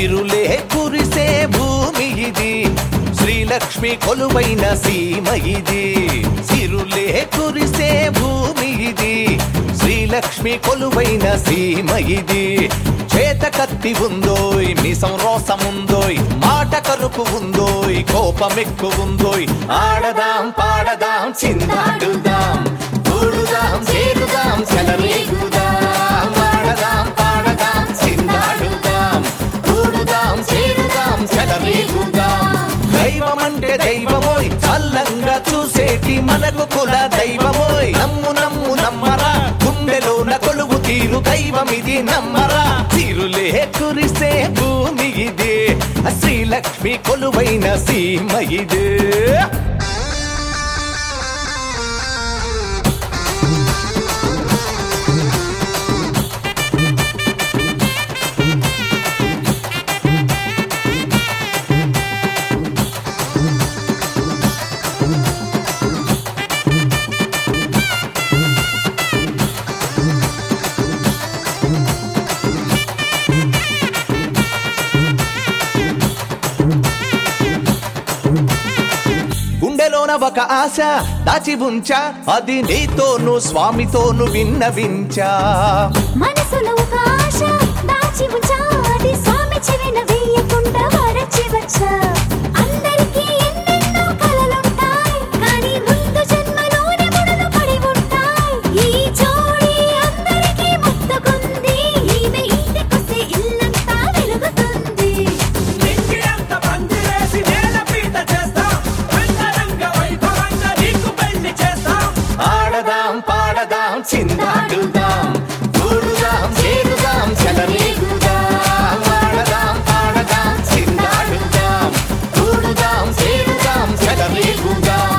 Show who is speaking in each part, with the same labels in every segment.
Speaker 1: సిరులే కురిసే భూమి ఇది శ్రీలక్ష్మి కొలువైన సీమ ఇది సిరులే కురిసే భూమి ఇది శ్రీలక్ష్మి కొలువైన సీమ ఇది చేత కత్తి ఉందోయ్ మిసం రోసముందోయ్ మాట కరుపు ఉందోయ్ కోపమెక్కు ఉందోయ్ ఆడదాం పాడదాం చిందాడుదాం కూడుదాం చేరుదాం చెలరేగుదాం ఆడదాం పాడదాం చిందాడుదాం కూడుదాం చేరుదాం చెలరేగుదాం దైవం అంటే దైవమోయ్ చల్లంగా చూసేటి మనకు కుల దైవమోయ్ నమ్ము నమ్ము నమ్మరా గుండెలోన కొలువు తీరు దైవం ఇది నమ్మరా తీరులే కురిసే భూమి ఇదే శ్రీలక్ష్మి కొలువైన సీమ ఇదే గుండెలోన ఒక ఆశ దాచి ఉంచా అది నీతోను స్వామితోను విన్నవించా
Speaker 2: మనసులో ఒక ఆశ దాచి ఉంచా అది స్వామి చెవిన వేయకుండా వరచి వచ్చా అందరికీ ఎన్నెన్నో కలలుంటాయి కానీ ముందు జన్మలోనే ముడులు పడి ఉంటాయి ఈ జోడి అందరికీ ముక్తకుంది ఈమె ఇంటికొస్తే ఇల్లంతా వెలుగుతుంది
Speaker 3: నింగిడంత పందిరేసి నేలపీట చేస్తాం అంగరంగ వైభవంగా నీకు పెళ్లి చేస్తాం
Speaker 1: ఆడదాం పాడదాం చిందాడుదాం కూడుదాం చేరుదాం చెలరేగుదాం ఆడదాం పాడదాం చిందాడుదాం కూడుదాం చేరుదాం చెలరేగుదాం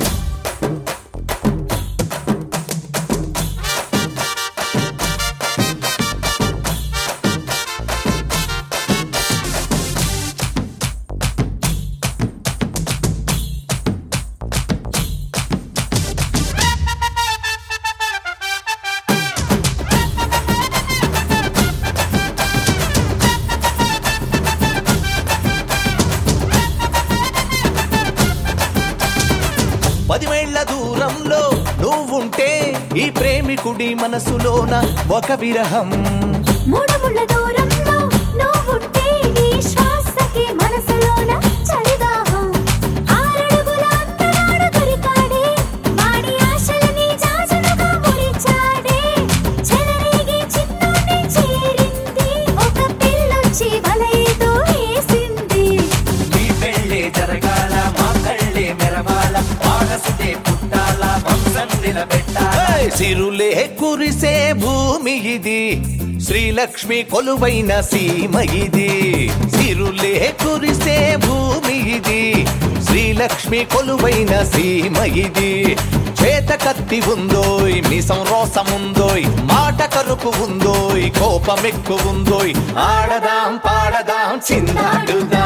Speaker 1: పదివేళ్ల దూరంలో నువ్వుంటే ఈ ప్రేమికుడి మనసులోన ఒక విరహం
Speaker 2: మూడు ముళ్ళ దూరంలో నువ్వుంటే నీ శ్వాసకి మనసులోన చలిదాహం ఆరడుగుల అంతరాడు దొరికాడే వాడి ఆశలని జాజులుగా మురిచాడే చెలరేగి చిన్నోడి చేరింది ఒక పిల్లొచ్చి వలయతో వేసింది
Speaker 3: ఈ పెళ్ళే జరగాల మా కళ్ళే మెరవాల వారసుడే పుట్టాల వంశం నిలబెట్టాల
Speaker 1: ఏయ్! సిరులే కురిసే భూమి ఇది శ్రీలక్ష్మి కొలువైన సీమ ఇది సిరులే కురిసే భూమి ఇది శ్రీలక్ష్మి కొలువైన సీమ ఇది చేత కత్తి ఉందోయ్ మిసం రోసముందోయ్ మాట కరుపు ఉందోయ్ కోపమెక్కు ఉందోయ్ ఆడదాం పాడదాం చిందాడుదాం